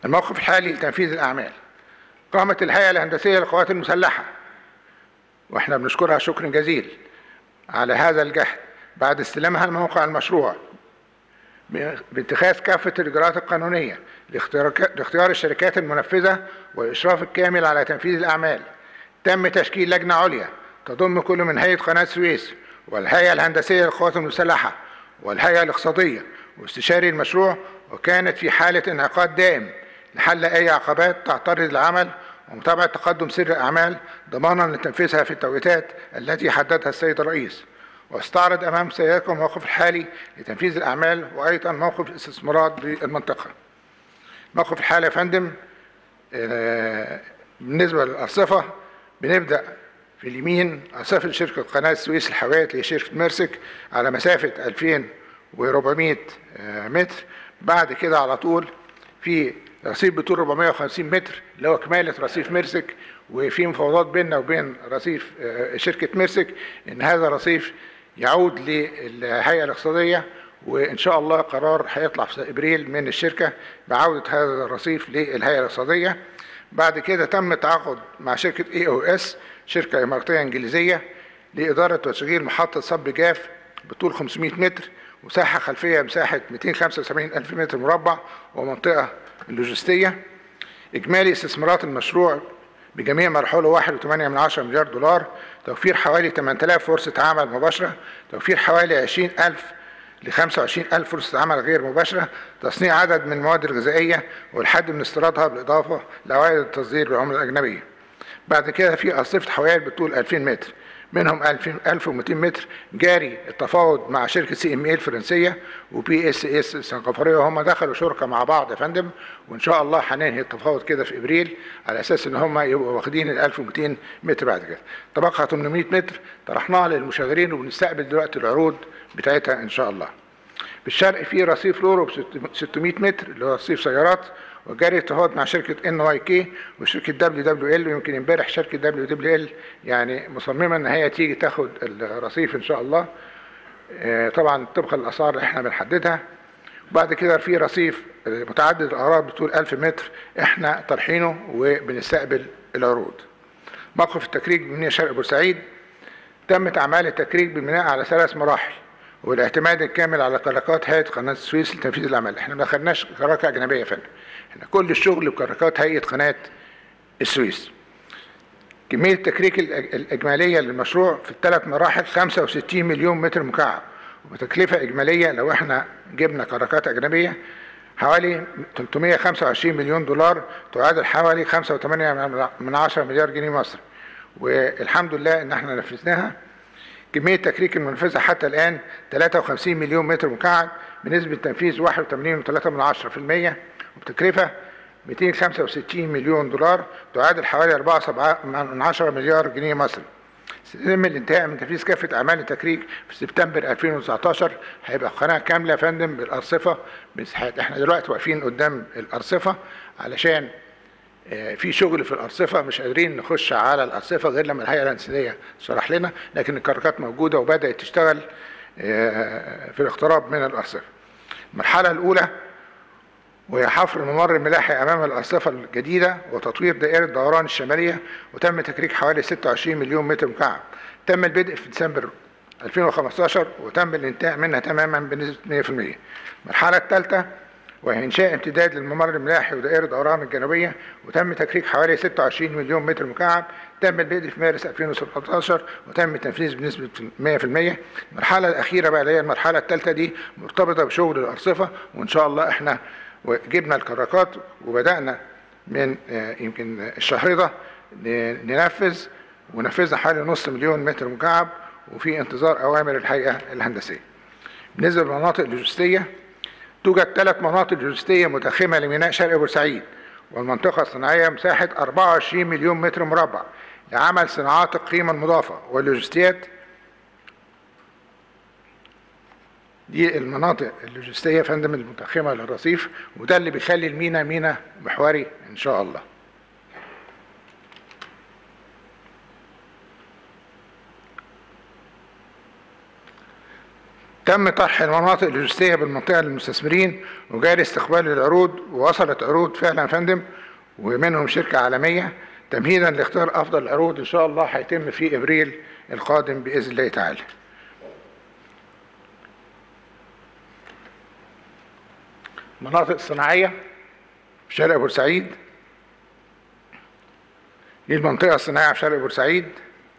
الموقف الحالي لتنفيذ الأعمال قامت الهيئة الهندسية للقوات المسلحة واحنا بنشكرها شكر جزيل على هذا الجهد بعد استلامها الموقع المشروع باتخاذ كافة الإجراءات القانونية لاختيار الشركات المنفذة والإشراف الكامل على تنفيذ الأعمال تم تشكيل لجنة عليا تضم كل من هيئة قناة السويس والهيئة الهندسية للقوات المسلحة والهيئة الاقتصادية واستشاري المشروع وكانت في حالة انعقاد دائم لحل أي عقبات تعترض العمل ومتابعة تقدم سر الأعمال ضمانا لتنفيذها في التوقيتات التي حددها السيد الرئيس واستعرض أمام سيادتكم الموقف الحالي لتنفيذ الأعمال وأيضا موقف الاستثمارات بالمنطقة الموقف الحالي يا فندم آه، بالنسبة للأرصفة بنبدأ في اليمين أرصفة شركة قناة السويس الحاويات اللي هي شركة ميرسك على مسافة 2400 آه، متر بعد كده على طول في رصيف بطول 450 متر اللي هو كمالة رصيف ميرسك وفي مفاوضات بيننا وبين رصيف آه، شركة ميرسك إن هذا الرصيف يعود للهيئة الاقتصادية وإن شاء الله قرار هيطلع في إبريل من الشركة بعودة هذا الرصيف للهيئة الاقتصادية بعد كده تم التعاقد مع شركة اي او اس شركة إماراتية إنجليزية لإدارة وتشغيل محطة صب جاف بطول 500 متر وساحة خلفية مساحة 275 ألف متر مربع ومنطقة لوجستية إجمالي استثمارات المشروع بجميع مراحله 1.8 من عشرة مليار دولار توفير حوالي 8000 فرصة عمل مباشرة توفير حوالي 20000 ل 25000 فرصة عمل غير مباشرة تصنيع عدد من المواد الغذائية والحد من استيرادها بالإضافة لعوائد التصدير بالعملة الأجنبية بعد كده في أرصفة حوالي بطول 2000 متر منهم 1200 متر جاري التفاوض مع شركه سي ام اي الفرنسيه وبي اس اس السنغافوريه وهم دخلوا شركه مع بعض يا فندم وان شاء الله هننهي التفاوض كده في ابريل على اساس ان هم يبقوا واخدين ال 1200 متر بعد كده تبقى 800 متر طرحناها للمشغلين وبنستقبل دلوقتي العروض بتاعتها ان شاء الله بالشرق في رصيف لورو ب 600 متر اللي هو رصيف سيارات وجاري اتفاق مع شركه ان واي كي وشركه دبليو دبليو ال ويمكن امبارح شركه دبليو دبليو ال يعني مصممه ان هي تيجي تاخد الرصيف ان شاء الله آه، طبعا طبقا للاسعار اللي احنا بنحددها وبعد كده في رصيف متعدد الاراضي بطول 1000 متر احنا طرحينه وبنستقبل العروض موقف التكريج بمنيا شرق بورسعيد تمت اعمال التكريج بالبناء على ثلاث مراحل والاعتماد الكامل على كراكات هيئه قناه السويس لتنفيذ الاعمال احنا ما خدناش كراكه اجنبيه يا فندم احنا كل الشغل بكراكات هيئه قناه السويس كميه التكريك الاجماليه للمشروع في الثلاث مراحل 65 مليون متر مكعب وبتكلفه اجماليه لو احنا جبنا كراكات اجنبيه حوالي 325 مليون دولار تعادل حوالي 5.8 من 10 مليار جنيه مصري والحمد لله ان احنا نفذناها كمية تكريك المنفذة حتى الآن 53 مليون متر مكعب بنسبة تنفيذ 81.3% وبتكلفة 265 مليون دولار تعادل حوالي 4.7 مليار جنيه مصري سيتم الانتهاء من تنفيذ كافة أعمال التكريك في سبتمبر 2019 هيبقى قناة كاملة يا فندم بالأرصفة مساحات احنا دلوقتي واقفين قدام الأرصفة علشان آه، في شغل في الارصفه مش قادرين نخش على الارصفه غير لما الهيئه الهندسيه شرح لنا لكن الكركات موجوده وبدات تشتغل آه، في الاقتراب من الارصفه. المرحله الاولى وهي حفر الممر الملاحي امام الارصفه الجديده وتطوير دائره دوران الشماليه وتم تكريك حوالي 26 مليون متر مكعب. تم البدء في ديسمبر 2015 وتم الانتهاء منها تماما بنسبه 100%. المرحله الثالثه وهي إنشاء امتداد للممر الملاحي ودائرة أورام الجنوبية وتم تكريك حوالي 26 مليون متر مكعب تم البدء في مارس 2017 وتم التنفيذ بنسبة 100% المرحلة الأخيرة بقى اللي هي المرحلة الثالثة دي مرتبطة بشغل الأرصفة وإن شاء الله إحنا جبنا الكراكات وبدأنا من آه، يمكن الشهر ده ننفذ ونفذنا حوالي نص مليون متر مكعب وفي انتظار أوامر الهيئة الهندسية. بالنسبة للمناطق اللوجستية توجد ثلاث مناطق لوجستية متخمة لميناء شرق بورسعيد والمنطقة الصناعية مساحة 24 مليون متر مربع لعمل صناعات القيمة المضافة واللوجستيات دي المناطق اللوجستية فندم المتخمة للرصيف وده اللي بيخلي المينا مينا محوري إن شاء الله تم طرح المناطق اللوجستية بالمنطقة للمستثمرين وجاري استقبال العروض ووصلت عروض فعلا يا فندم ومنهم شركة عالمية تمهيدا لاختيار أفضل العروض إن شاء الله هيتم في إبريل القادم بإذن الله تعالى. مناطق صناعية في شرق بورسعيد دي المنطقة الصناعية في شرق بورسعيد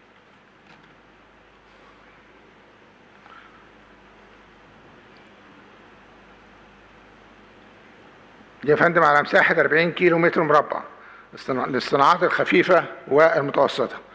دي يا فندم على مساحة 40 كيلو متر مربع للصناعات الخفيفة والمتوسطة